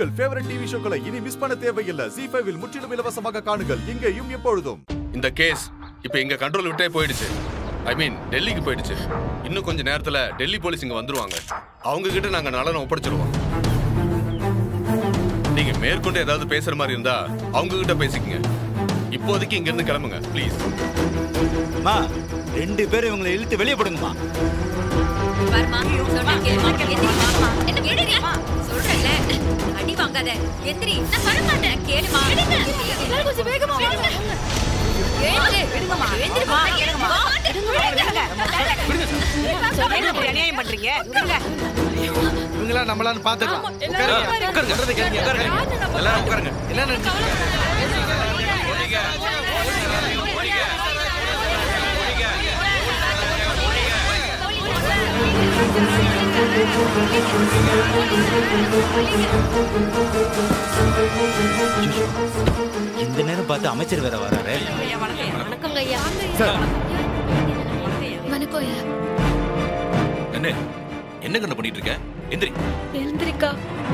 உங்கள் favourite TV ஷோக்களை இனி miss பண்ண தேவையில்லை ஜி ஃபைவில் முற்றிலும் இலவசமாக காணுங்கள் இங்கேயும் எப்பொழுதும் இந்த கேஸ் இப்போ எங்க கண்ட்ரோல் விட்டே போயிடுச்சு ஐ மீன் டெல்லிக்கு போயிடுச்சு இன்னும் கொஞ்ச நேரத்துல டெல்லி போலீஸ் இங்க வந்துருவாங்க அவங்க கிட்ட நாங்க நலனை ஒப்படைச்சிருவோம் நீங்க மேற்கொண்டு ஏதாவது பேசுற மாதிரி இருந்தா அவங்க கிட்ட பேசிக்கங்க இப்போதைக்கு இங்க இருந்து கிளம்புங்க ப்ளீஸ் மா ரெண்டு பேரும் இவங்களை இழுத்து வெளியே போடுங்கம்மா வரமா சொன்னா கேளுமா எந்திரிமா என்ன கேளுமா சொல்றல அடி வாங்காத எந்திரி நான் சொல்ல மாட்டேன் கேளுமா எல்லாரும் கொஞ்சம் வேகமா வாங்க ஏந்திரி விடுங்கம்மா எந்திரிமா எடுங்கம்மா என்ன அநியாயம் பண்றீங்க விடுங்க. இவங்களா நம்மளான்னு பாத்துக்கலாம் எல்லாரும் உட்காருங்க என்ன இந்த நேரம் பார்த்து அமைச்சர் வேற வராரு ஐயா, வணக்கம் ஐயா. வணக்கங்க ஐயா வணக்கம் ஐயா என்ன என்ன கண்ணு பண்ணிட்டு இருக்க எந்திரி எழுந்திரிக்கா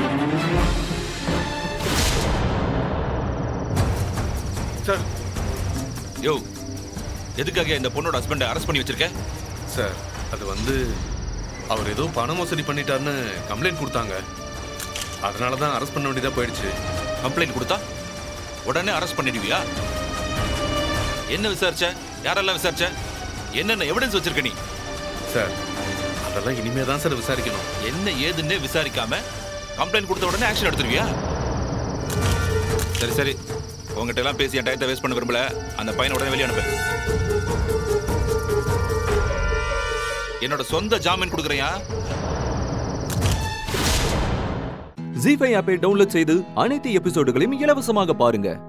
சார் யோ எதுக்காக இந்த பொண்ணோட ஹஸ்பண்டை அரெஸ்ட் பண்ணி வச்சிருக்க சார் அது வந்து அவர் ஏதோ பண மோசடி பண்ணிட்டாருன்னு கம்ப்ளைண்ட் கொடுத்தாங்க அதனால தான் அரெஸ்ட் பண்ண வேண்டியதா போயிடுச்சு கம்ப்ளைண்ட் கொடுத்தா உடனே அரெஸ்ட் பண்ணிடுவியா என்ன விசாரிச்ச யாரெல்லாம் விசாரிச்ச என்னென்ன எவிடன்ஸ் வச்சிருக்க நீ சார் அதெல்லாம் இனிமே தான் சார் விசாரிக்கணும் என்ன ஏதுன்னு விசாரிக்காம கம்ப்ளைண்ட் கொடுத்த உடனே ஆக்ஷன் எடுத்துருவியா சரி சரி உங்ககிட்ட எல்லாம் பேசி என் டயத்தை வேஸ்ட் பண்ண விரும்பல அந்த பையனை உடனே வெளியே அனுப்பு என்னோட சொந்த ஜாமீன் கொடுக்குறியா ஜி ஃபைவ் ஆப்பை டவுன்லோட் செய்து அனைத்து எபிசோடுகளையும் இலவசமாக பாருங்க